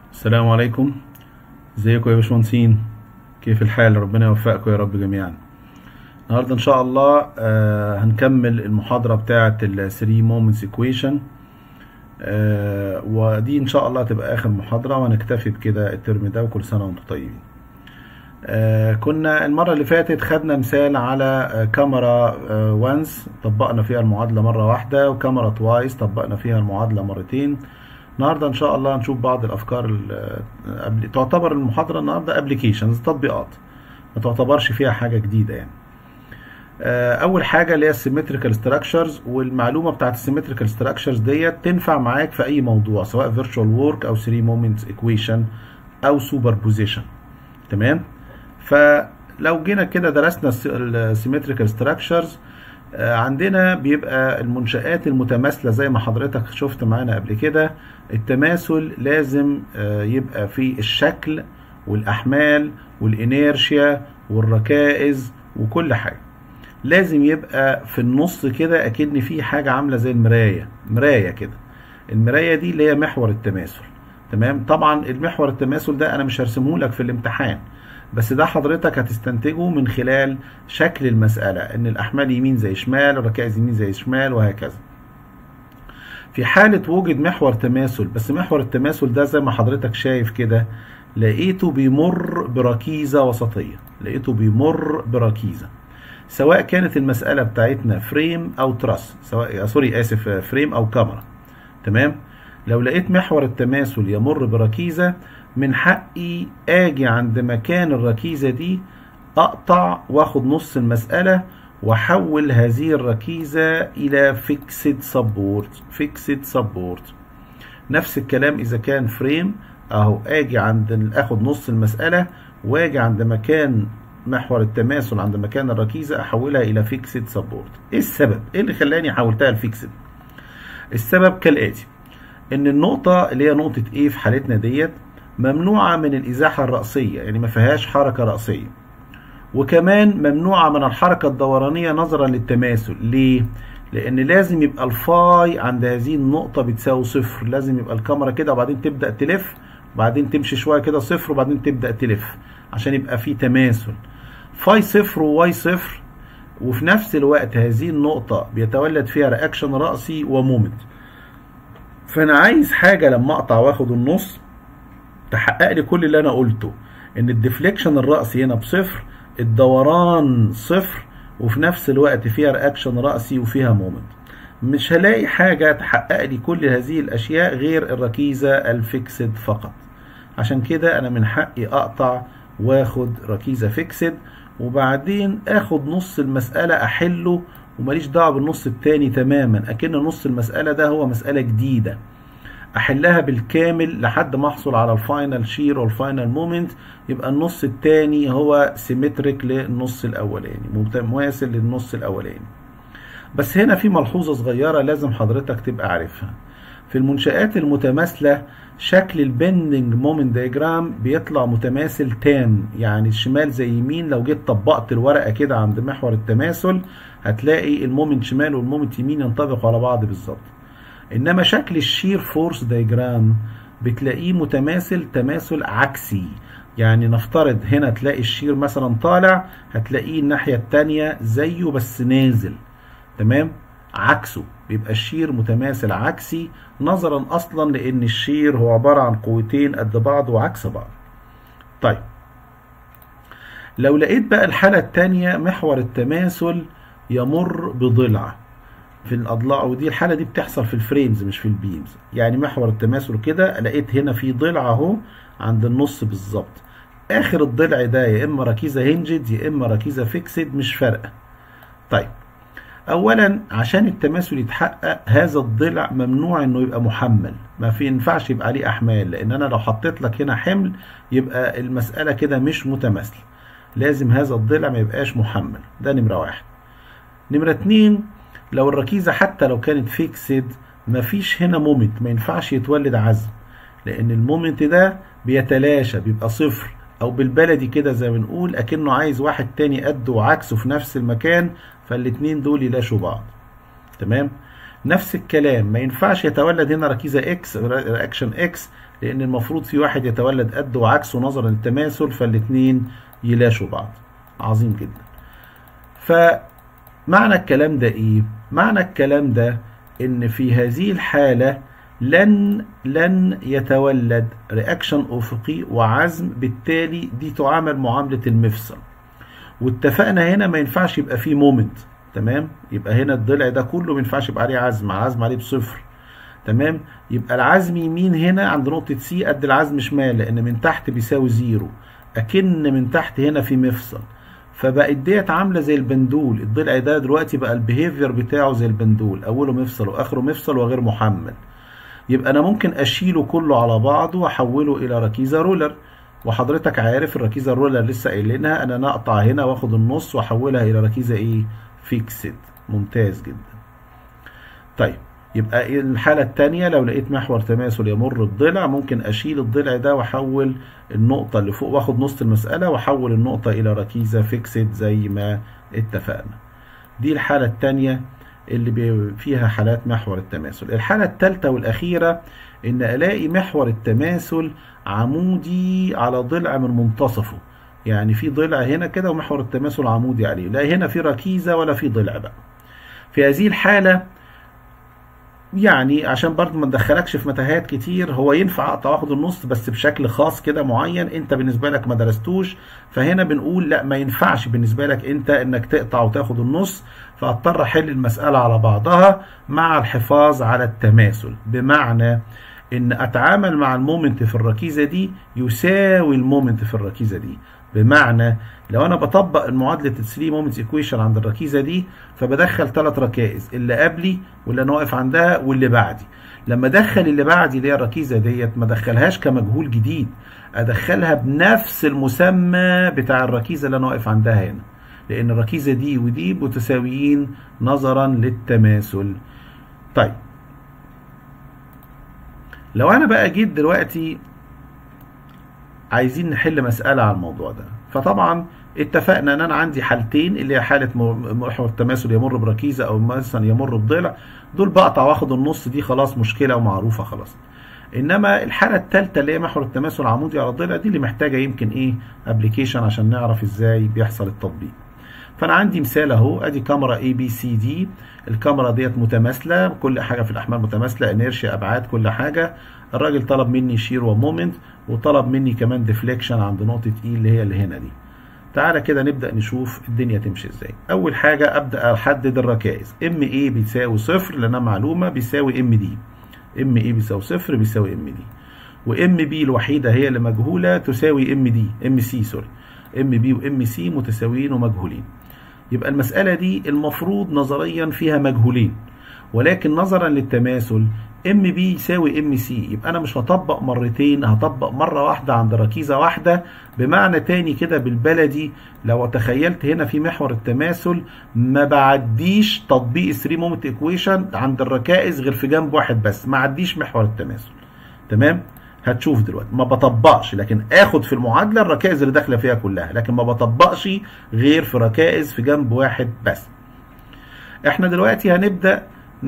السلام عليكم ازيكم يا باشمهندسين كيف الحال ربنا يوفقكم يا رب جميعا النهارده ان شاء الله آه هنكمل المحاضره بتاعه ال 3 moments equation آه ودي ان شاء الله هتبقى اخر محاضره وهنكتفي بكده الترم ده وكل سنه وانتم طيبين آه كنا المره اللي فاتت خدنا مثال على آه كاميرا آه وانس طبقنا فيها المعادله مره واحده وكاميرا توايس طبقنا فيها المعادله مرتين النهارده ان شاء الله هنشوف بعض الافكار ال- قبل تعتبر المحاضره النهارده ابلكيشنز تطبيقات ما تعتبرش فيها حاجه جديده يعني آه، اول حاجه اللي هي السيمتريكال ستراكشرز والمعلومه بتاعت السيمتريكال ستراكشرز ديت تنفع معاك في اي موضوع سواء فيرتشوال وورك او 3 مومنتس ايكويشن او سوبر بوزيشن تمام فلو جينا كده درسنا السيمتريكال ستراكشرز عندنا بيبقى المنشآت المتماثلة زي ما حضرتك شفت معانا قبل كده التماثل لازم آه، يبقى في الشكل والأحمال والإنيرشيا والركائز وكل حاجة لازم يبقى في النص كده أكن في حاجة عاملة زي المراية مراية كده المراية دي اللي هي محور التماثل تمام طبعا المحور التماثل ده أنا مش هرسمه لك في الامتحان بس ده حضرتك هتستنتجه من خلال شكل المسألة ان الأحمال يمين زي شمال الركائز يمين زي شمال وهكذا في حالة وجود محور تماثل بس محور التماثل ده زي ما حضرتك شايف كده لقيته بيمر بركيزة وسطية لقيته بيمر بركيزة سواء كانت المسألة بتاعتنا فريم أو تراس سواء سوري آسف فريم أو كاميرا تمام لو لقيت محور التماثل يمر بركيزة من حقي اجي عند مكان الركيزة دي اقطع واخد نص المسألة واحول هذه الركيزة الى فيكسد سبورت فيكسد سبورت نفس الكلام اذا كان فريم اهو اجي عند اخد نص المسألة واجي عند مكان محور التماثل عند مكان الركيزة احولها الى فيكسد سبورت ايه السبب ايه اللي خلاني حولتها لفيكسد السبب كالاتي ان النقطة اللي هي نقطة A في حالتنا ديت ممنوعة من الإزاحة الرأسية يعني ما فيهاش حركة رأسية وكمان ممنوعة من الحركة الدورانية نظرا للتماثل ليه؟ لأن لازم يبقى الفاي عند هذه النقطة بتساوي صفر لازم يبقى الكاميرا كده وبعدين تبدأ تلف وبعدين تمشي شوية كده صفر وبعدين تبدأ تلف عشان يبقى في تماثل فاي صفر وواي صفر وفي نفس الوقت هذه النقطة بيتولد فيها رياكشن رأسي ومومنت فأنا عايز حاجة لما أقطع وآخد النص تحقق لي كل اللي انا قلته ان الديفليكشن الرأسي هنا بصفر الدوران صفر وفي نفس الوقت فيها رياكشن رأسي وفيها مومنت مش هلاقي حاجة تحقق لي كل هذه الأشياء غير الركيزة الفيكسد فقط عشان كده أنا من حقي أقطع واخد ركيزة فيكسد وبعدين اخد نص المسألة أحله وماليش دعوة بالنص التاني تماما أكن نص المسألة ده هو مسألة جديدة احلها بالكامل لحد ما احصل على الفاينل شير والفاينل مومنت يبقى النص الثاني هو سيمتريك للنص الاولاني مماثل للنص الاولاني بس هنا في ملحوظه صغيره لازم حضرتك تبقى عارفها في المنشآت المتماثله شكل البندنج مومنت دايجرام بيطلع متماثل تام يعني الشمال زي يمين لو جيت طبقت الورقه كده عند محور التماثل هتلاقي المومنت شمال والمومنت يمين ينطبقوا على بعض بالظبط انما شكل الشير فورس دايجرام بتلاقيه متماثل تماثل عكسي يعني نفترض هنا تلاقي الشير مثلا طالع هتلاقيه الناحية التانية زيه بس نازل تمام عكسه بيبقى الشير متماثل عكسي نظرا اصلا لان الشير هو عبارة عن قوتين قد بعض وعكس بعض طيب لو لقيت بقى الحالة التانية محور التماثل يمر بضلع في الاضلاع ودي الحاله دي بتحصل في الفريمز مش في البيمز يعني محور التماثل كده لقيت هنا في ضلع اهو عند النص بالظبط اخر الضلع ده يا اما ركيزه هنجد يا اما ركيزه فيكسد مش فارقه طيب اولا عشان التماثل يتحقق هذا الضلع ممنوع انه يبقى محمل ما في ينفعش يبقى عليه احمال لان انا لو حطيت لك هنا حمل يبقى المساله كده مش متماثله لازم هذا الضلع ما يبقاش محمل ده نمره واحد نمره اتنين لو الركيزة حتى لو كانت فيكسد مفيش هنا مومنت ما ينفعش يتولد عزم لأن المومنت ده بيتلاشى بيبقى صفر أو بالبلدي كده زي ما بنقول أكنه عايز واحد تاني قده وعكسه في نفس المكان فالاتنين دول يلاشوا بعض تمام نفس الكلام ما ينفعش يتولد هنا ركيزة اكس رياكشن اكس لان المفروض في واحد يتولد قد وعكسه نظرا للتماثل فالاتنين يلاشوا بعض عظيم جدا فمعنى الكلام ده ايه معنى الكلام ده ان في هذه الحالة لن لن يتولد رياكشن افقي وعزم بالتالي دي تعامل معاملة المفصل واتفقنا هنا ما ينفعش يبقى فيه مومنت تمام يبقى هنا الضلع ده كله ما ينفعش يبقى عليه عزم عزم عليه بصفر تمام يبقى العزم يمين هنا عند نقطة سي قد العزم شمال لأن من تحت بيساوي زيرو أكن من تحت هنا في مفصل فبقت ديت عاملة زي البندول الضلع ده دلوقتي بقى البيهيفير بتاعه زي البندول أوله مفصل وآخره مفصل وغير محمل يبقى أنا ممكن أشيله كله على بعضه وأحوله إلى ركيزة رولر وحضرتك عارف الركيزة الرولر لسه قايلينها أنا نقطع هنا وآخد النص وأحولها إلى ركيزة إيه فيكسد ممتاز جدا طيب يبقى الحالة التانية لو لقيت محور تماثل يمر الضلع ممكن أشيل الضلع ده وأحول النقطة اللي فوق وآخد نص المسألة وأحول النقطة إلى ركيزة فيكسد زي ما اتفقنا دي الحالة التانية اللي فيها حالات محور التماثل الحالة التالتة والأخيرة إن ألاقي محور التماثل عمودي على ضلع من منتصفه يعني في ضلع هنا كده ومحور التماثل عمودي عليه لا هنا في ركيزة ولا في ضلع بقى في هذه الحالة يعني عشان برضه ما ندخلكش في متاهات كتير هو ينفع اقطع واخد النص بس بشكل خاص كده معين انت بالنسبه لك ما درستوش فهنا بنقول لا ما ينفعش بالنسبه لك انت انك تقطع وتاخد النص فاضطر احل المساله على بعضها مع الحفاظ على التماثل بمعنى ان اتعامل مع المومنت في الركيزه دي يساوي المومنت في الركيزه دي بمعنى لو انا بطبق المعادله 3 مومنتس ايكويشن عند الركيزه دي فبدخل ثلاث ركائز اللي قبلي واللي انا واقف عندها واللي بعدي لما ادخل اللي بعدي اللي هي الركيزه ديت ما ادخلهاش كمجهول جديد ادخلها بنفس المسمى بتاع الركيزه اللي انا واقف عندها هنا لان الركيزه دي ودي متساويين نظرا للتماثل طيب لو انا بقى جيت دلوقتي عايزين نحل مسألة على الموضوع ده فطبعا اتفقنا ان انا عندي حالتين اللي هي حالة محور التماثل يمر بركيزة او مثلا يمر بضلع دول بقطع واخد النص دي خلاص مشكلة ومعروفة خلاص انما الحالة الثالثة اللي هي محور التماثل عمودي على الضلع دي اللي محتاجة يمكن ايه ابلكيشن عشان نعرف ازاي بيحصل التطبيق فانا عندي مثال اهو ادي كاميرا اي بي سي دي الكاميرا ديت متماثله كل حاجه في الاحمال متماثله انيرشيا ابعاد كل حاجه الراجل طلب مني شير ومومنت وطلب مني كمان ديفليكشن عند نقطه اي اللي هي اللي هنا دي تعالى كده نبدا نشوف الدنيا تمشي ازاي اول حاجه ابدا احدد الركائز ام اي بيساوي صفر لانها معلومه بيساوي ام دي ام اي بيساوي صفر بيساوي ام دي وام بي الوحيده هي اللي مجهوله تساوي ام دي ام سي سوري ام بي وام سي متساويين ومجهولين يبقى المسألة دي المفروض نظريا فيها مجهولين ولكن نظرا للتماثل ام بي يساوي ام سي يبقى انا مش هطبق مرتين هطبق مرة واحدة عند ركيزة واحدة بمعنى تاني كده بالبلدي لو تخيلت هنا في محور التماثل ما بعديش تطبيق 3 مومنت ايكويشن عند الركائز غير في جنب واحد بس ما عديش محور التماثل تمام هتشوف دلوقتي ما بطبقش لكن اخد في المعادله الركائز اللي داخله فيها كلها لكن ما بطبقش غير في ركائز في جنب واحد بس احنا دلوقتي هنبدا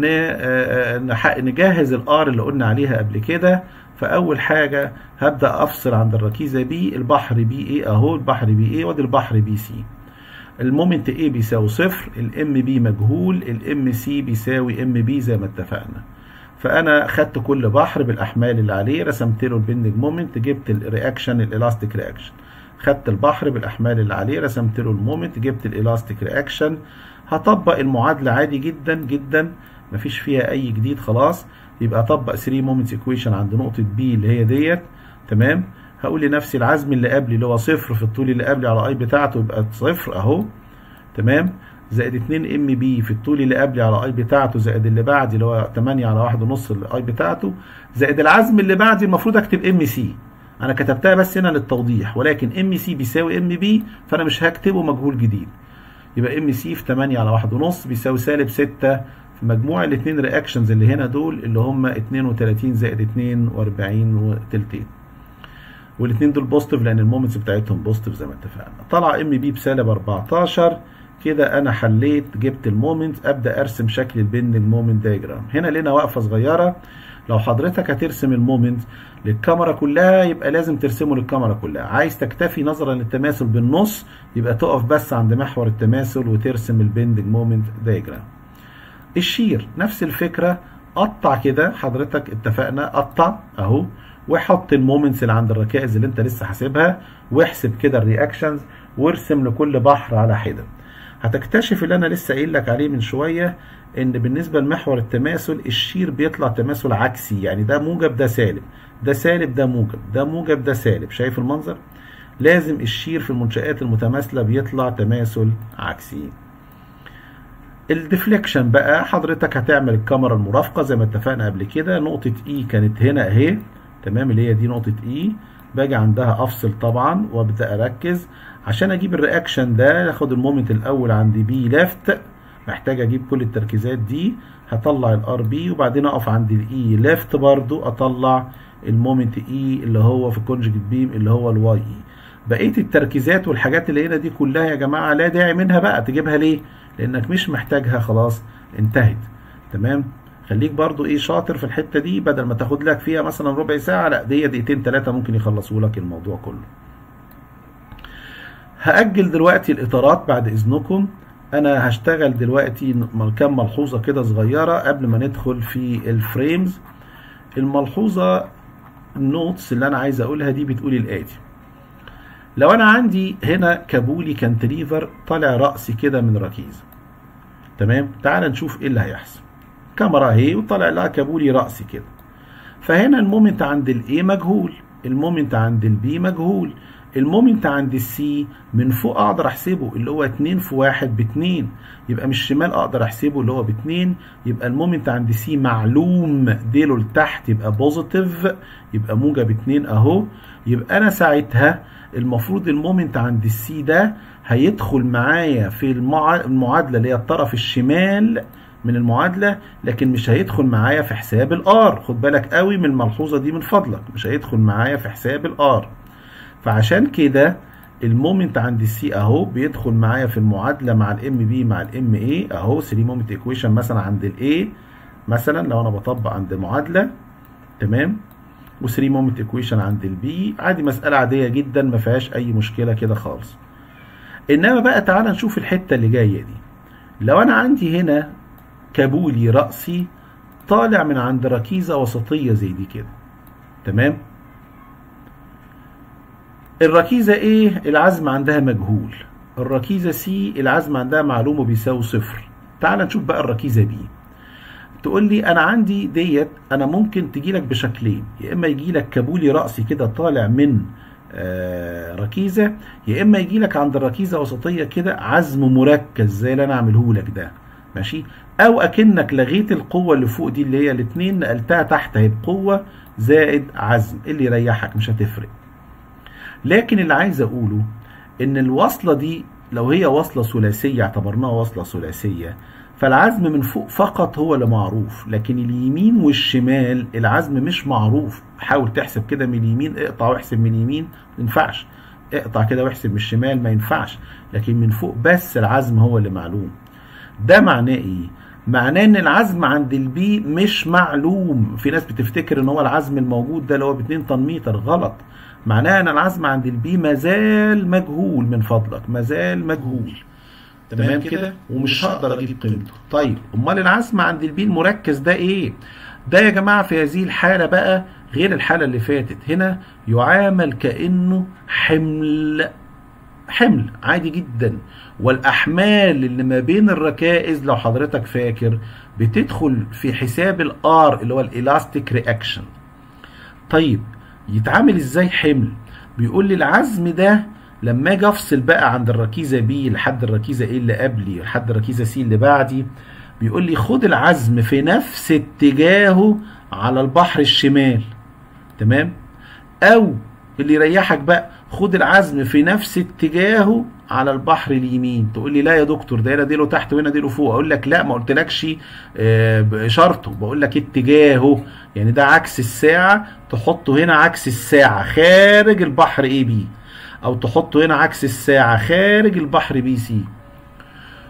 نجهز الار اللي قلنا عليها قبل كده فاول حاجه هبدا افصل عند الركيزه بي البحر بي ايه اهو البحر بي ايه وادي البحر بي سي المومنت ايه بيساوي صفر الام بي مجهول الام سي بيساوي ام بي زي ما اتفقنا فانا خدت كل بحر بالاحمال اللي عليه رسمت له البندنج مومنت جبت الرياكشن الالاستيك رياكشن خدت البحر بالاحمال اللي عليه رسمت له المومنت جبت الالاستيك رياكشن هطبق المعادله عادي جدا جدا مفيش فيها اي جديد خلاص يبقى اطبق 3 مومنتس ايكويشن عند نقطه بي اللي هي ديت تمام هقول لنفسي العزم اللي قبلي اللي هو صفر في الطول اللي قبلي على اي بتاعته يبقى صفر اهو تمام زائد 2 ام بي في الطول اللي قبلي على اي بتاعته زائد اللي بعدي اللي هو 8 على واحد ونص الاي بتاعته زائد العزم اللي بعدي المفروض اكتب ام سي انا كتبتها بس هنا للتوضيح ولكن ام سي بيساوي ام بي فانا مش هكتبه مجهول جديد يبقى ام سي في 8 على واحد ونص بيساوي سالب 6 في مجموع الاثنين رياكشنز اللي هنا دول اللي هم 32 زائد 42 وتلتين والاثنين دول بوزيتيف لان المومنتس بتاعتهم بوزيتيف زي ما اتفقنا طلع ام بي بسالب 14 كده انا حليت جبت المومنت ابدا ارسم شكل البندنج مومنت دايجرام هنا لنا وقفه صغيره لو حضرتك هترسم المومنت للكاميرا كلها يبقى لازم ترسمه للكاميرا كلها عايز تكتفي نظرا للتماثل بالنص يبقى تقف بس عند محور التماثل وترسم البندنج مومنت دايجرام الشير نفس الفكرة قطع كده حضرتك اتفقنا قطع اهو وحط المومنتس اللي عند الركائز اللي انت لسه حاسبها واحسب كده الرياكشنز وارسم لكل بحر على حده هتكتشف اللي انا لسه قايل لك عليه من شويه ان بالنسبه لمحور التماثل الشير بيطلع تماثل عكسي يعني ده موجب ده سالب ده سالب ده موجب ده موجب ده سالب شايف المنظر لازم الشير في المنشآت المتماثله بيطلع تماثل عكسي الديفليكشن بقى حضرتك هتعمل الكاميرا المرافقه زي ما اتفقنا قبل كده نقطه اي كانت هنا اهي تمام اللي هي دي نقطه اي باجي عندها افصل طبعا وابدا اركز عشان اجيب الرياكشن ده اخد المومنت الاول عند بي ليفت محتاج اجيب كل التركيزات دي هطلع الار بي وبعدين اقف عند الاي ليفت برضو اطلع المومنت اي اللي هو في الكونجكت بيم اللي هو الواي اي بقيه التركيزات والحاجات اللي هنا دي كلها يا جماعه لا داعي منها بقى تجيبها ليه لانك مش محتاجها خلاص انتهت تمام خليك برضو ايه شاطر في الحته دي بدل ما تاخد لك فيها مثلا ربع ساعه لا دي دقيقتين ثلاثه ممكن يخلصوا لك الموضوع كله هاجل دلوقتي الاطارات بعد اذنكم انا هشتغل دلوقتي كام ملحوظه كده صغيره قبل ما ندخل في الفريمز الملحوظه النوتس اللي انا عايز اقولها دي بتقول الاتي لو انا عندي هنا كابولي كانتليفر طالع راسي كده من ركيزه تمام تعال نشوف ايه اللي هيحصل كاميرا اهي وطالع لها كابولي راسي كده فهنا المومنت عند الاي مجهول المومنت عند البي مجهول المومنت عند السي من فوق اقدر احسبه اللي هو 2 في 1 ب 2 يبقى من الشمال اقدر احسبه اللي هو ب 2 يبقى المومنت عند سي معلوم ديله لتحت يبقى بوزيتيف يبقى موجب 2 اهو يبقى انا ساعتها المفروض المومنت عند السي ده هيدخل معايا في المعادله اللي هي الطرف الشمال من المعادله لكن مش هيدخل معايا في حساب الار خد بالك قوي من الملحوظه دي من فضلك مش هيدخل معايا في حساب الار فعشان كده المومنت عند السي اهو بيدخل معايا في المعادله مع الام بي مع الام اي اهو 3 مومنت ايكويشن مثلا عند الاي مثلا لو انا بطبق عند المعادله تمام و3 مومنت ايكويشن عند البي عادي مساله عاديه جدا ما فيهاش اي مشكله كده خالص انما بقى تعال نشوف الحته اللي جايه دي لو انا عندي هنا كابولي راسي طالع من عند ركيزه وسطيه زي دي كده تمام الركيزة A العزم عندها مجهول الركيزة C العزم عندها معلوم وبيساوي صفر تعال نشوف بقى الركيزة B تقول لي انا عندي ديت انا ممكن تجي لك بشكلين يا اما يجي لك كابولي راسي كده طالع من آه ركيزه يا اما يجي لك عند الركيزه وسطيه كده عزم مركز زي اللي انا اعمله لك ده ماشي او اكنك لغيت القوه اللي فوق دي اللي هي الاثنين نقلتها تحت اهي بقوه زائد عزم اللي يريحك مش هتفرق لكن اللي عايز اقوله ان الوصله دي لو هي وصله ثلاثيه اعتبرناها وصله ثلاثيه فالعزم من فوق فقط هو اللي معروف لكن اليمين والشمال العزم مش معروف حاول تحسب كده من اليمين اقطع واحسب من اليمين ما ينفعش اقطع كده واحسب من الشمال ما ينفعش لكن من فوق بس العزم هو اللي معلوم ده معناه ايه معناه ان العزم عند البي مش معلوم في ناس بتفتكر ان هو العزم الموجود ده اللي هو ب 2 طن متر غلط معناها ان العزم عند البي مازال مجهول من فضلك مازال مجهول تمام كده ومش هقدر اجيب قيمته طيب امال العزم عند البي المركز ده ايه ده يا جماعه في هذه الحاله بقى غير الحاله اللي فاتت هنا يعامل كانه حمل حمل عادي جدا والاحمال اللي ما بين الركائز لو حضرتك فاكر بتدخل في حساب الار اللي هو الالاستيك رياكشن طيب يتعامل ازاي حمل بيقول لي العزم ده لما اجي افصل بقى عند الركيزه بي لحد الركيزه ايه اللي قبلي لحد الركيزه سي اللي بعدي بيقول لي خد العزم في نفس اتجاهه على البحر الشمال تمام او اللي يريحك بقى خد العزم في نفس اتجاهه على البحر اليمين تقول لي لا يا دكتور ده هنا ديله تحت وهنا ديله فوق اقول لك لا ما قلتلكش شرطه بقول لك اتجاهه يعني ده عكس الساعه تحطه هنا عكس الساعه خارج البحر اي بي او تحطه هنا عكس الساعه خارج البحر بي سي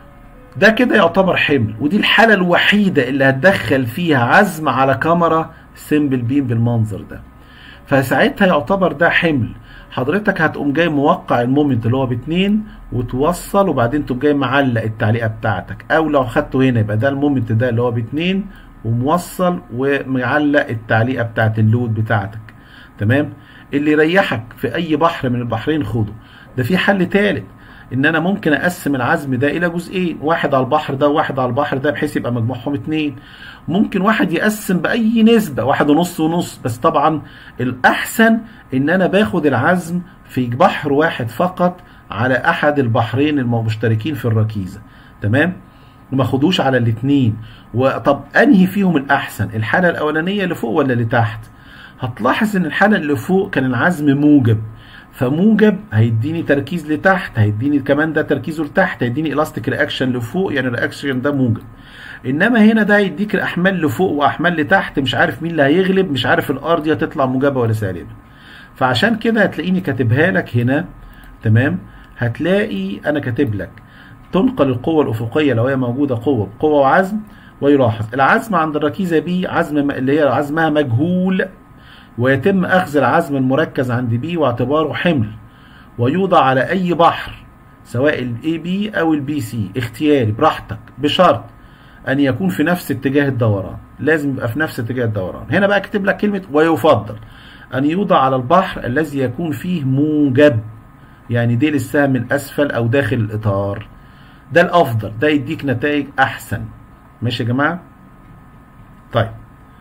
ده كده يعتبر حمل ودي الحاله الوحيده اللي هتدخل فيها عزم على كاميرا سيمبل بيم بالمنظر ده فساعتها يعتبر ده حمل حضرتك هتقوم جاي موقع المومنت اللي هو باتنين وتوصل وبعدين تقوم جاي معلق التعليقه بتاعتك او لو خدته هنا يبقى ده المومنت ده اللي هو باتنين وموصل ومعلق التعليقه بتاعت اللود بتاعتك تمام اللي يريحك في اي بحر من البحرين خده ده في حل تالت ان انا ممكن اقسم العزم ده الى جزئين واحد على البحر ده وواحد على البحر ده بحيث يبقى مجموعهم اتنين ممكن واحد يقسم باي نسبة واحد ونص ونص بس طبعا الاحسن ان انا باخد العزم في بحر واحد فقط على احد البحرين المشتركين في الركيزة تمام وما خدوش على الاتنين وطب انهي فيهم الاحسن الحالة الاولانية اللي فوق ولا اللي تحت هتلاحظ ان الحالة اللي فوق كان العزم موجب فموجب هيديني تركيز لتحت هيديني كمان ده تركيزه لتحت هيديني الاستيك رياكشن لفوق يعني الرياكشن ده موجب انما هنا ده هيديك الاحمال لفوق واحمال لتحت مش عارف مين اللي هيغلب مش عارف الار دي هتطلع موجبه ولا سالبه فعشان كده هتلاقيني كاتبها لك هنا تمام هتلاقي انا كاتب لك تنقل القوه الافقيه لو هي موجوده قوه بقوه وعزم ويلاحظ العزم عند الركيزه بي عزم اللي هي عزمها مجهول ويتم أخذ العزم المركز عند بي واعتباره حمل ويوضع على أي بحر سواء الاي بي أو البي سي اختياري براحتك بشرط أن يكون في نفس اتجاه الدوران لازم يبقى في نفس اتجاه الدوران هنا بقى كتب لك كلمة ويفضل أن يوضع على البحر الذي يكون فيه موجب يعني ديل السهم من أسفل أو داخل الإطار ده الأفضل ده يديك نتائج أحسن ماشي يا جماعة طيب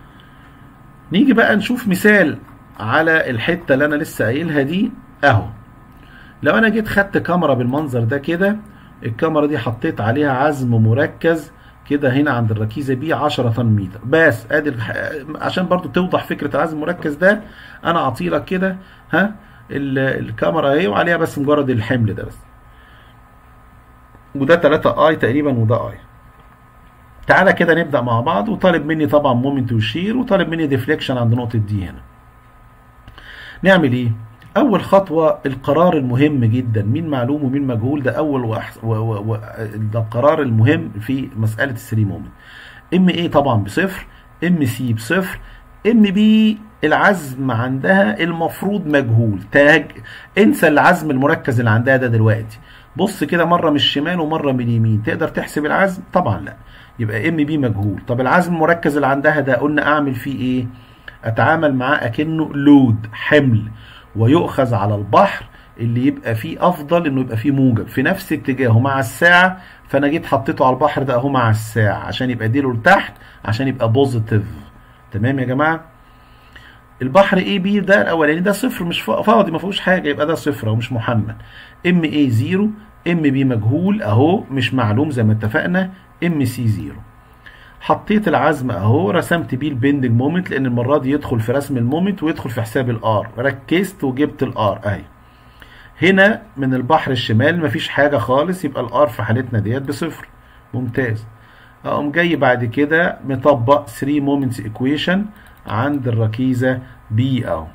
نيجي بقى نشوف مثال على الحته اللي انا لسه قايلها دي اهو لو انا جيت خدت كاميرا بالمنظر ده كده الكاميرا دي حطيت عليها عزم مركز كده هنا عند الركيزه بي 10 طن متر بس ادي عشان برضو توضح فكره العزم المركز ده انا اعطي لك كده ها الكاميرا اهي وعليها بس مجرد الحمل ده بس وده 3 اي تقريبا وده اي تعالى كده نبدا مع بعض وطالب مني طبعا مومنت وشير وطالب مني ديفليكشن عند نقطه دي هنا نعمل ايه اول خطوه القرار المهم جدا مين معلوم ومين مجهول ده اول وأحس... و... و... و... ده القرار المهم في مساله الثري مومنت ام ايه طبعا بصفر ام سي بصفر ام بي العزم عندها المفروض مجهول تاج انسى العزم المركز اللي عندها ده دلوقتي بص كده مره من الشمال ومره من اليمين تقدر تحسب العزم طبعا لا يبقى ام بي مجهول طب العزم المركز اللي عندها ده قلنا اعمل فيه ايه اتعامل معاه اكنه لود حمل ويؤخذ على البحر اللي يبقى فيه افضل انه يبقى فيه موجب في نفس اتجاهه مع الساعه فانا جيت حطيته على البحر ده اهو مع الساعه عشان يبقى ديله لتحت عشان يبقى بوزيتيف تمام يا جماعه البحر اي بي ده الاولاني ده صفر مش فاضي ما فيهوش حاجه يبقى ده صفر ومش محمل ام اي زيرو ام بي مجهول اهو مش معلوم زي ما اتفقنا ام سي زيرو حطيت العزم اهو رسمت بيه البندنج مومنت لان المره دي يدخل في رسم المومنت ويدخل في حساب الار ركزت وجبت الار اهي هنا من البحر الشمال مفيش حاجه خالص يبقى الار في حالتنا ديت بصفر ممتاز اقوم جاي بعد كده مطبق 3 مومنتس ايكويشن عند الركيزه بي اهو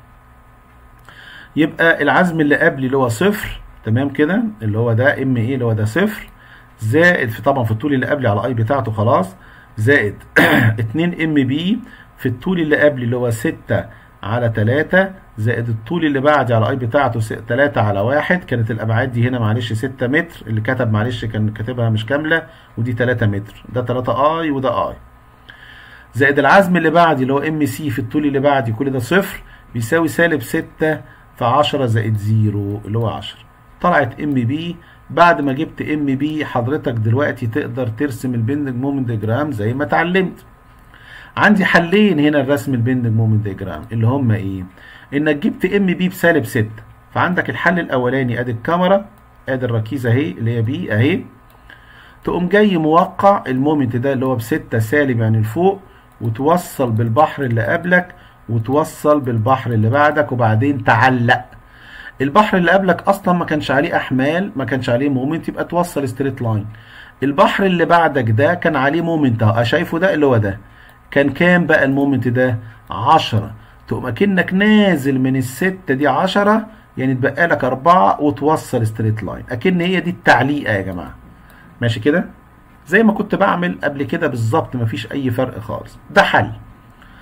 يبقى العزم اللي قبلي اللي هو صفر تمام كده اللي هو ده ام ايه اللي هو ده صفر زائد في طبعا في الطول اللي قبلي على اي بتاعته خلاص زائد 2 ام بي في الطول اللي قبلي اللي هو 6 على 3 زائد الطول اللي بعدي على اي بتاعته 3 على 1 كانت الابعاد دي هنا معلش 6 متر اللي كتب معلش كان كاتبها مش كامله ودي 3 متر ده 3 اي وده اي زائد العزم اللي بعدي اللي هو ام سي في الطول اللي بعدي كل ده صفر بيساوي سالب 6 في 10 زائد 0 اللي هو 10 طلعت ام بي بعد ما جبت ام بي حضرتك دلوقتي تقدر ترسم البندنج مومنت ديجرام زي ما اتعلمت عندي حلين هنا الرسم البندنج مومنت ديجرام اللي هم ايه انك جبت ام بي بسالب 6 فعندك الحل الاولاني ادي الكاميرا ادي الركيزه اهي اللي هي بي اهي تقوم جاي موقع المومنت ده اللي هو بستة سالب يعني لفوق وتوصل بالبحر اللي قبلك وتوصل بالبحر اللي بعدك وبعدين تعلق البحر اللي قبلك اصلا ما كانش عليه احمال ما كانش عليه مومنت يبقى توصل ستريت لاين البحر اللي بعدك ده كان عليه مومنت اهو شايفه ده اللي هو ده كان كام بقى المومنت ده 10 تقوم اكنك نازل من الستة دي 10 يعني تبقى لك أربعة وتوصل ستريت لاين اكن هي دي التعليقة يا جماعة ماشي كده زي ما كنت بعمل قبل كده بالظبط مفيش اي فرق خالص ده حل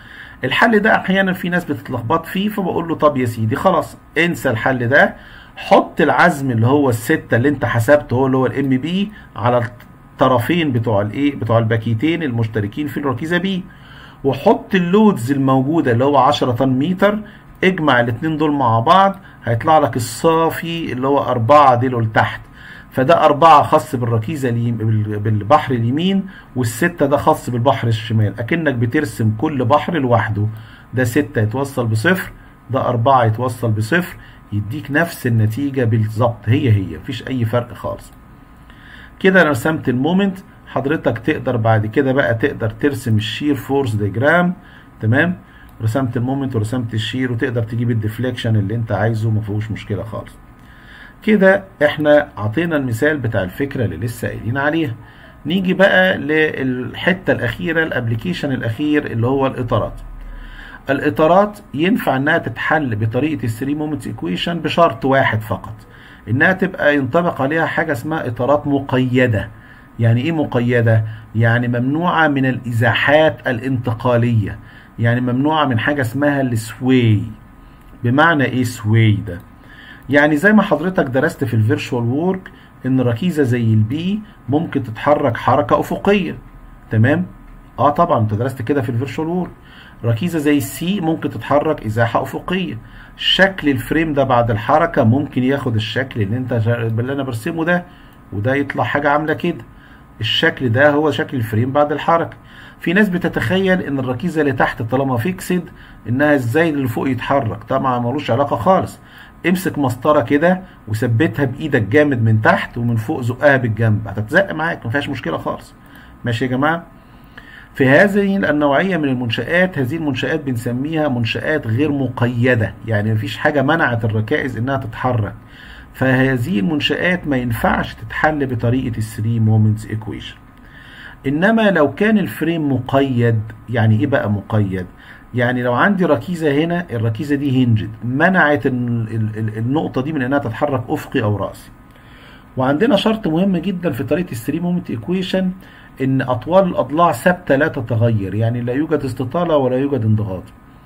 الحل ده احيانا في ناس بتتلخبط فيه فبقول له طب يا سيدي خلاص انسى الحل ده حط العزم اللي هو الستة اللي انت حسبته هو اللي هو الام بي على الطرفين بتوع الايه بتوع الباكيتين المشتركين في الركيزه بي وحط اللودز الموجوده اللي هو 10 طن متر اجمع الاثنين دول مع بعض هيطلع لك الصافي اللي هو 4 ديلو لتحت فده أربعة خاص بالركيزة بالبحر اليمين والستة ده خاص بالبحر الشمال أكنك بترسم كل بحر لوحده ده ستة يتوصل بصفر ده أربعة يتوصل بصفر يديك نفس النتيجة بالظبط هي هي مفيش أي فرق خالص كده أنا رسمت المومنت حضرتك تقدر بعد كده بقى تقدر ترسم الشير فورس ديجرام تمام رسمت المومنت ورسمت الشير وتقدر تجيب الديفليكشن اللي انت عايزه ما فيهوش مشكله خالص كده احنا عطينا المثال بتاع الفكره اللي لسه قايلين عليها نيجي بقى للحته الاخيره الابلكيشن الاخير اللي هو الاطارات الاطارات ينفع انها تتحل بطريقه الثري مومنتس ايكويشن بشرط واحد فقط انها تبقى ينطبق عليها حاجه اسمها اطارات مقيده يعني ايه مقيده يعني ممنوعه من الازاحات الانتقاليه يعني ممنوعه من حاجه اسمها السوي بمعنى ايه سوي ده يعني زي ما حضرتك درست في الفيرشوال وورك ان ركيزه زي البي ممكن تتحرك حركه افقيه تمام اه طبعا انت درست كده في الفيرشوال وورك ركيزه زي السي ممكن تتحرك ازاحه افقيه شكل الفريم ده بعد الحركه ممكن ياخد الشكل اللي انت اللي انا برسمه ده وده يطلع حاجه عامله كده الشكل ده هو شكل الفريم بعد الحركه في ناس بتتخيل ان الركيزه اللي تحت طالما فيكسد انها ازاي اللي فوق يتحرك طبعا ملوش علاقه خالص امسك مسطره كده وثبتها بايدك جامد من تحت ومن فوق زقها بالجنب هتتزق معاك ما فيهاش مشكله خالص ماشي يا جماعه في هذه النوعيه من المنشات هذه المنشات بنسميها منشات غير مقيده يعني مفيش حاجه منعت الركائز انها تتحرك فهذه المنشآت ما ينفعش تتحل بطريقة الثري مومنتس ايكويشن انما لو كان الفريم مقيد يعني ايه بقى مقيد يعني لو عندي ركيزة هنا الركيزة دي هنجد منعت النقطة دي من انها تتحرك افقي او رأسي وعندنا شرط مهم جدا في طريقة الثري مومنت ايكويشن ان اطوال الاضلاع ثابتة لا تتغير يعني لا يوجد استطالة ولا يوجد انضغاط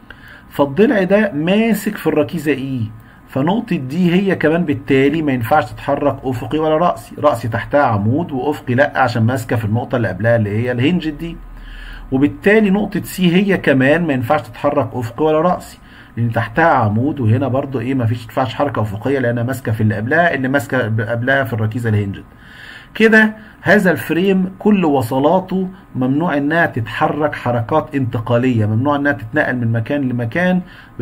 فالضلع ده ماسك في الركيزة ايه فنقطة دي هي كمان بالتالي ما ينفعش تتحرك أفقي ولا رأسي رأسي تحتها عمود وأفقي لأ عشان ماسكة في النقطة اللي قبلها اللي هي الهنج دي وبالتالي نقطة سي هي كمان ما ينفعش تتحرك أفقي ولا رأسي لأن تحتها عمود وهنا برضو إيه ما فيش تنفعش حركة أفقية لأنها ماسكة في اللي قبلها اللي ماسكة قبلها في الركيزة الهنجد كده هذا الفريم كل وصلاته ممنوع انها تتحرك حركات انتقاليه ممنوع انها تتنقل من مكان لمكان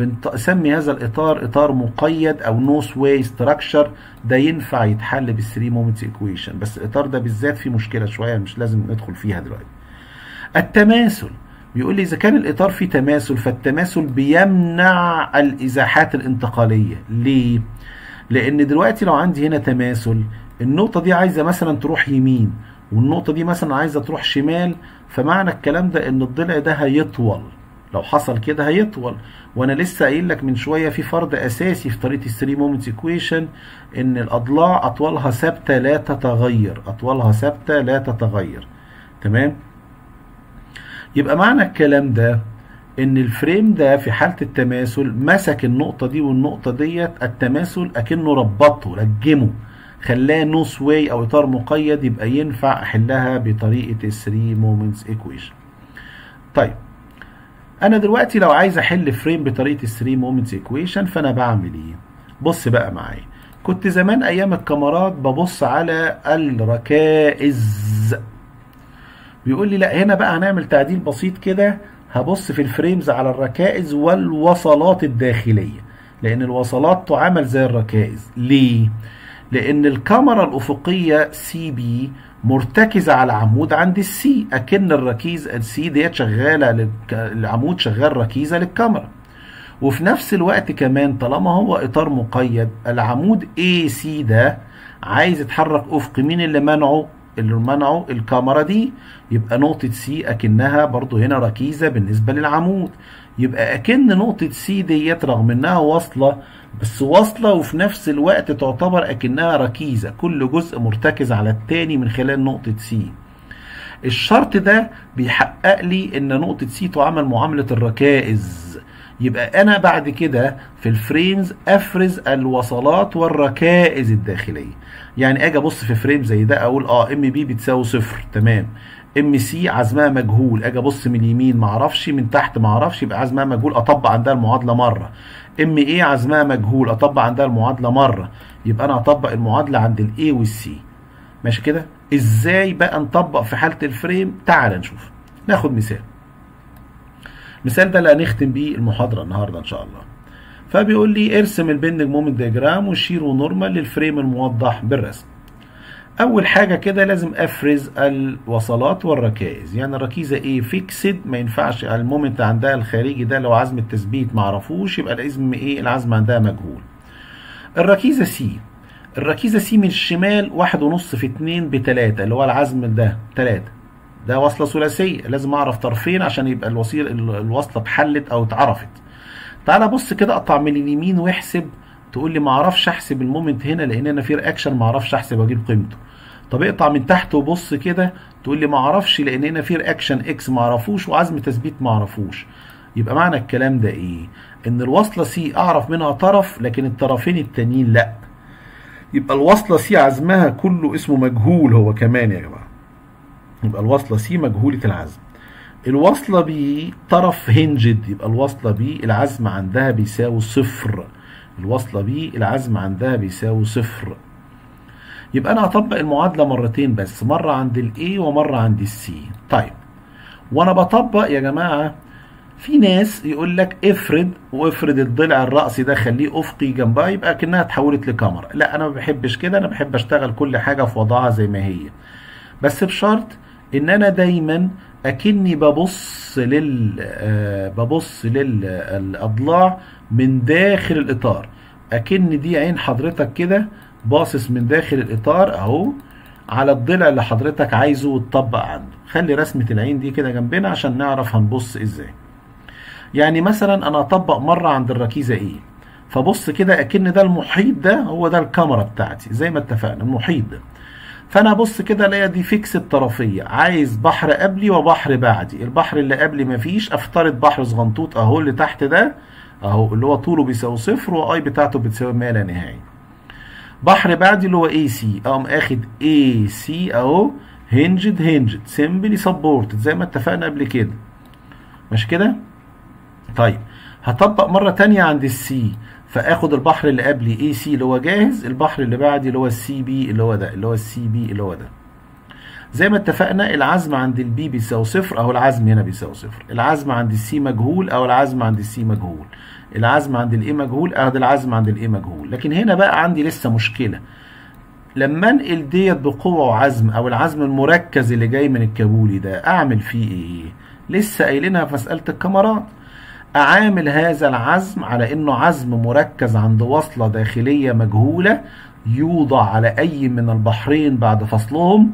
بنسمي هذا الاطار اطار مقيد او نوس واي ستراكشر ده ينفع يتحل بالثري مومنتس ايكويشن بس الاطار ده بالذات فيه مشكله شويه مش لازم ندخل فيها دلوقتي التماثل بيقول لي اذا كان الاطار فيه تماثل فالتماثل بيمنع الازاحات الانتقاليه ليه لان دلوقتي لو عندي هنا تماثل النقطة دي عايزة مثلا تروح يمين والنقطة دي مثلا عايزة تروح شمال فمعنى الكلام ده ان الضلع ده هيطول لو حصل كده هيطول وانا لسه قايل لك من شويه في فرض اساسي في طريقه الثري مومنتس ايكويشن ان الاضلاع اطوالها ثابته لا تتغير اطوالها ثابته لا تتغير تمام يبقى معنى الكلام ده ان الفريم ده في حاله التماثل مسك النقطه دي والنقطه ديت التماثل اكنه ربطه رجمه خلاه نوس واي او اطار مقيد يبقى ينفع احلها بطريقه الثري مومنتس ايكويشن طيب انا دلوقتي لو عايز احل فريم بطريقه الثري مومنتس ايكويشن فانا بعمل ايه بص بقى معايا كنت زمان ايام الكاميرات ببص على الركائز بيقول لي لا هنا بقى هنعمل تعديل بسيط كده هبص في الفريمز على الركائز والوصلات الداخليه لان الوصلات تعامل زي الركائز ليه لان الكاميرا الافقيه سي بي مرتكزه على عمود عند السي اكن الركيز السي ديت شغاله العمود شغال ركيزه للكاميرا وفي نفس الوقت كمان طالما هو اطار مقيد العمود اي سي ده عايز يتحرك افقي مين اللي منعه اللي منعه الكاميرا دي يبقى نقطة سي أكنها برضو هنا ركيزة بالنسبة للعمود يبقى أكن نقطة سي ديت رغم إنها واصلة بس واصلة وفي نفس الوقت تعتبر أكنها ركيزة كل جزء مرتكز على التاني من خلال نقطة سي الشرط ده بيحقق لي ان نقطة سي تعامل معاملة الركائز يبقى انا بعد كده في الفريمز افرز الوصلات والركائز الداخلية يعني اجي ابص في فريم زي ده اقول اه ام بي بتساوي صفر تمام ام سي عزمها مجهول اجي ابص من اليمين معرفش من تحت معرفش يبقى عزمها مجهول اطبق عندها المعادله مره ام ايه عزمها مجهول اطبق عندها المعادله مره يبقى انا اطبق المعادله عند الاي والسي ماشي كده ازاي بقى نطبق في حاله الفريم تعال نشوف ناخد مثال المثال ده اللي هنختم بيه المحاضره النهارده ان شاء الله فبيقول لي ارسم البندنج مومنت دياجرام وشير ونورمال للفريم الموضح بالرسم اول حاجه كده لازم افرز الوصلات والركائز يعني الركيزه ايه فيكسد ما ينفعش المومنت عندها الخارجي ده لو عزم التثبيت ما عرفوش يبقى الاسم ايه العزم عندها مجهول الركيزه سي الركيزه سي من الشمال واحد ونص في اتنين بتلاتة اللي هو العزم ده تلاتة ده وصله ثلاثيه لازم اعرف طرفين عشان يبقى الوصيل الوصله اتحلت او اتعرفت تعالى بص كده اقطع من اليمين واحسب تقول لي ما اعرفش احسب المومنت هنا لان انا في رياكشن ما اعرفش احسب واجيب قيمته طب اقطع من تحت وبص كده تقول لي ما اعرفش لان هنا في رياكشن اكس ما اعرفوش وعزم تثبيت ما اعرفوش يبقى معنى الكلام ده ايه ان الوصله سي اعرف منها طرف لكن الطرفين التانيين لا يبقى الوصله سي عزمها كله اسمه مجهول هو كمان يا جماعه يبقى الوصله سي مجهوله العزم الوصله بي طرف هنجد يبقى الوصله بي العزم عندها بيساوي صفر الوصله بي العزم عندها بيساوي صفر يبقى انا هطبق المعادله مرتين بس مره عند الاي ومره عند السي طيب وانا بطبق يا جماعه في ناس يقول لك افرض وافرض الضلع الرأسي ده خليه افقي جنبها يبقى كانها اتحولت لكاميرا لا انا ما بحبش كده انا بحب اشتغل كل حاجه في وضعها زي ما هي بس بشرط ان انا دايما اكني ببص لل آه ببص للاضلاع من داخل الاطار اكن دي عين حضرتك كده باصص من داخل الاطار اهو على الضلع اللي حضرتك عايزه وتطبق عنده خلي رسمه العين دي كده جنبنا عشان نعرف هنبص ازاي يعني مثلا انا اطبق مره عند الركيزه ايه فبص كده اكن ده المحيط ده هو ده الكاميرا بتاعتي زي ما اتفقنا المحيط ده فانا ابص كده الاقي دي فيكس الطرفيه عايز بحر قبلي وبحر بعدي البحر اللي قبلي مفيش افترض بحر صغنطوط اهو اللي تحت ده اهو اللي هو طوله بيساوي صفر واي بتاعته بتساوي ما لا نهايه بحر بعدي اللي هو اي سي اقوم اخد اي سي اهو هنجد هنجد سيمبلي سبورتد زي ما اتفقنا قبل كده مش كده طيب هطبق مره تانية عند السي فاخد البحر اللي قبلي اي سي اللي هو جاهز البحر اللي بعدي اللي هو السي بي اللي هو ده اللي هو السي بي اللي هو ده زي ما اتفقنا العزم عند البي بيساوي صفر اهو العزم هنا بيساوي صفر العزم عند السي مجهول او العزم عند السي مجهول العزم عند الاي مجهول اخد العزم عند الاي مجهول لكن هنا بقى عندي لسه مشكله لما انقل ديت بقوه وعزم او العزم المركز اللي جاي من الكابولي ده اعمل فيه ايه لسه قايلينها في مساله الكاميرات اعامل هذا العزم على انه عزم مركز عند وصله داخليه مجهوله يوضع على اي من البحرين بعد فصلهم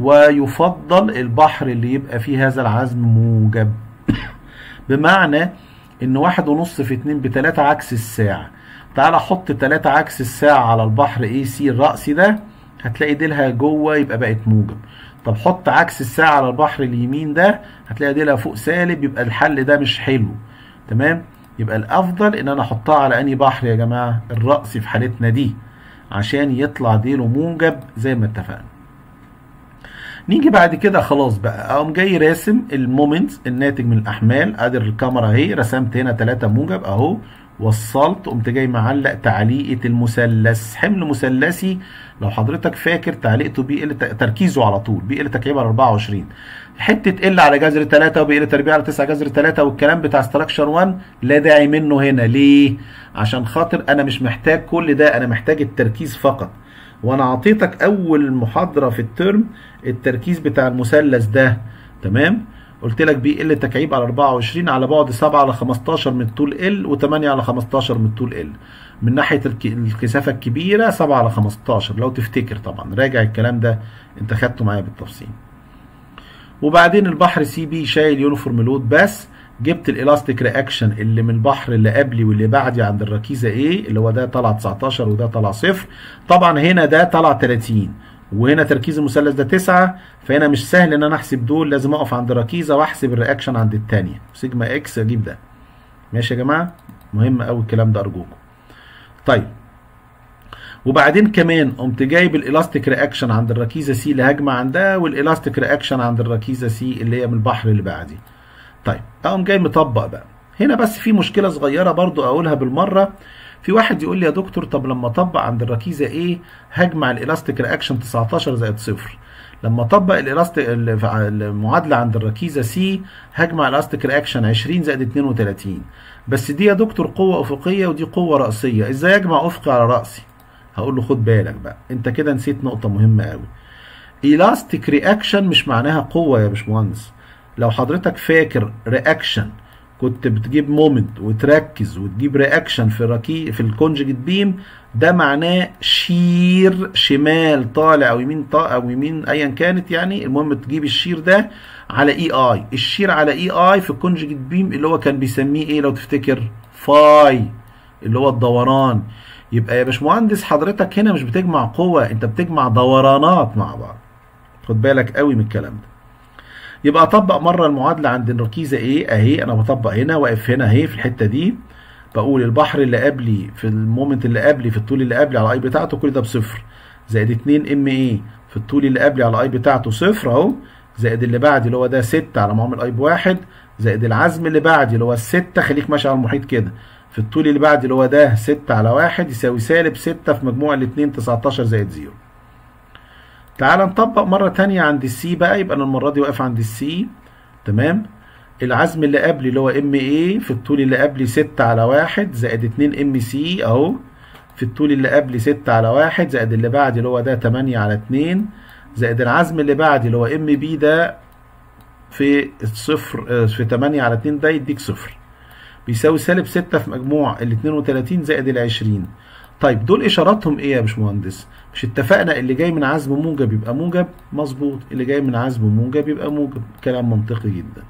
ويفضل البحر اللي يبقى فيه هذا العزم موجب بمعنى ان واحد ونص في اتنين بتلاتة عكس الساعة تعال احط تلاتة عكس الساعة على البحر اي سي الرأسي ده هتلاقي ديلها جوه يبقى بقت موجب طب حط عكس الساعة على البحر اليمين ده هتلاقي ديلها فوق سالب يبقى الحل ده مش حلو تمام يبقى الافضل ان انا احطها على اني بحر يا جماعة الرأسي في حالتنا دي عشان يطلع ديله موجب زي ما اتفقنا نيجي بعد كده خلاص بقى اقوم جاي راسم المومنت الناتج من الاحمال ادي الكاميرا اهي رسمت هنا 3 موجب اهو وصلت قمت جاي معلق تعليقه المثلث حمل مثلثي لو حضرتك فاكر تعليقته بي ال تركيزه على طول بي ال تكعيب على 24 حته ال على جذر 3 وبي ال تربيع على 9 جذر 3 والكلام بتاع ستراكشر 1 لا داعي منه هنا ليه؟ عشان خاطر انا مش محتاج كل ده انا محتاج التركيز فقط وانا اعطيتك اول محاضره في الترم التركيز بتاع المثلث ده تمام قلت لك بي ال تكعيب على 24 على بعد 7 على 15 من طول ال و8 على 15 من طول ال من ناحيه الكثافه الكبيره 7 على 15 لو تفتكر طبعا راجع الكلام ده انت خدته معايا بالتفصيل وبعدين البحر سي بي شايل يونيفورم لود بس جبت الالاستيك رياكشن اللي من البحر اللي قبلي واللي بعدي عند الركيزه ايه اللي هو ده طلع 19 وده طلع صفر طبعا هنا ده طلع 30 وهنا تركيز المثلث ده 9 فهنا مش سهل ان انا احسب دول لازم اقف عند الركيزه واحسب الرياكشن عند الثانيه سيجما اكس اجيب ده ماشي يا جماعه مهم قوي الكلام ده ارجوكم طيب وبعدين كمان قمت جايب الالاستيك رياكشن عند الركيزه سي اللي هجمع عندها والالاستيك رياكشن عند الركيزه سي اللي هي من البحر اللي بعدي طيب اقوم جاي مطبق بقى هنا بس في مشكله صغيره برضو اقولها بالمره في واحد يقول لي يا دكتور طب لما اطبق عند الركيزه ايه هجمع الالاستيك رياكشن 19 زائد صفر لما اطبق الالاستيك المعادله عند الركيزه سي هجمع الالاستيك رياكشن 20 زائد 32 بس دي يا دكتور قوه افقيه ودي قوه راسيه ازاي اجمع افقي على راسي هقول له خد بالك بقى انت كده نسيت نقطه مهمه قوي الاستيك رياكشن مش معناها قوه يا باشمهندس لو حضرتك فاكر رياكشن كنت بتجيب مومنت وتركز وتجيب رياكشن في الركي في الكونجكت بيم ده معناه شير شمال طالع او يمين طالع او يمين ايا كانت يعني المهم تجيب الشير ده على اي اي الشير على اي اي في الكونجكت بيم اللي هو كان بيسميه ايه لو تفتكر فاي اللي هو الدوران يبقى يا باشمهندس حضرتك هنا مش بتجمع قوة انت بتجمع دورانات مع بعض خد بالك قوي من الكلام ده يبقى اطبق مره المعادله عند الركيزه ايه اهي انا بطبق هنا واقف هنا اهي في الحته دي بقول البحر اللي قبلي في المومنت اللي قبلي في الطول اللي قبلي على اي بتاعته كل ده بصفر زائد 2 ام ايه في الطول اللي قبلي على اي بتاعته صفر اهو زائد اللي بعدي اللي هو ده 6 على معامل اي بواحد زائد العزم اللي بعدي اللي هو الستة خليك ماشي على المحيط كده في الطول اللي بعدي اللي هو ده 6 على 1 يساوي سالب 6 في مجموع الاثنين 19 زائد 0 تعال نطبق مرة تانية عند السي بقى يبقى أنا المرة دي واقف عند السي تمام العزم اللي قبلي اللي هو ام اي في الطول اللي قبلي 6 على 1 زائد 2 ام سي اهو في الطول اللي قبلي 6 على 1 زائد اللي بعدي اللي هو ده 8 على 2 زائد العزم اللي بعدي اللي هو ام بي ده في الصفر في 8 على 2 ده يديك صفر بيساوي سالب 6 في مجموع ال 32 زائد ال 20 طيب دول اشاراتهم ايه يا باشمهندس مش اتفقنا اللي جاي من عزم موجب يبقى موجب مظبوط اللي جاي من عزم موجب يبقى موجب كلام منطقي جدا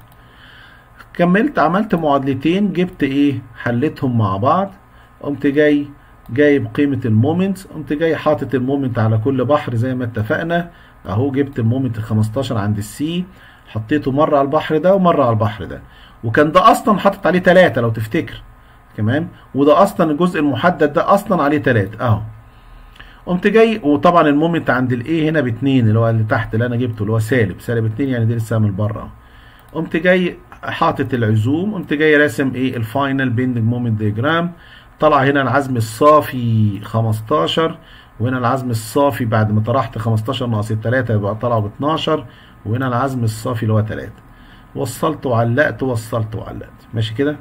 كملت عملت معادلتين جبت ايه حليتهم مع بعض قمت جاي جايب قيمة المومنت قمت جاي حاطط المومنت على كل بحر زي ما اتفقنا اهو جبت المومنت ال 15 عند السي حطيته مرة على البحر ده ومرة على البحر ده وكان ده اصلا حاطط عليه ثلاثة لو تفتكر تمام وده اصلا الجزء المحدد ده اصلا عليه ثلاثة اهو قمت جاي وطبعا المومنت عند الايه هنا باتنين اللي هو اللي تحت اللي انا جبته اللي هو سالب سالب اتنين يعني دي لسه من بره اهو قمت جاي حاطط العزوم قمت جاي راسم ايه الفاينل بيندنج مومنت ديجرام طلع هنا العزم الصافي 15 وهنا العزم الصافي بعد ما طرحت 15 ناقص التلاتة يبقى طلعوا ب 12 وهنا العزم الصافي اللي هو 3 وصلت وعلقت وصلت وعلقت ماشي كده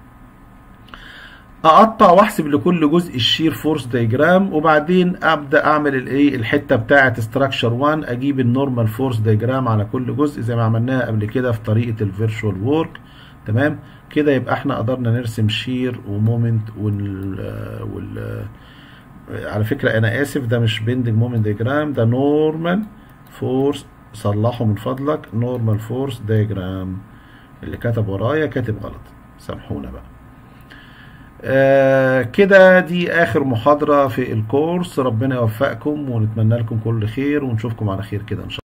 اقطع واحسب لكل جزء الشير فورس دايجرام وبعدين ابدا اعمل الايه الحته بتاعه ستراكشر 1 اجيب النورمال فورس دايجرام على كل جزء زي ما عملناها قبل كده في طريقه الفيرشوال وورك تمام كده يبقى احنا قدرنا نرسم شير ومومنت وال وال على فكره انا اسف ده مش بيندنج مومنت دايجرام ده نورمال فورس صلحه من فضلك نورمال فورس دايجرام اللي كتب ورايا كاتب غلط سامحونا بقى آه كده دي اخر محاضرة في الكورس ربنا يوفقكم ونتمنى لكم كل خير ونشوفكم على خير كده ان شاء الله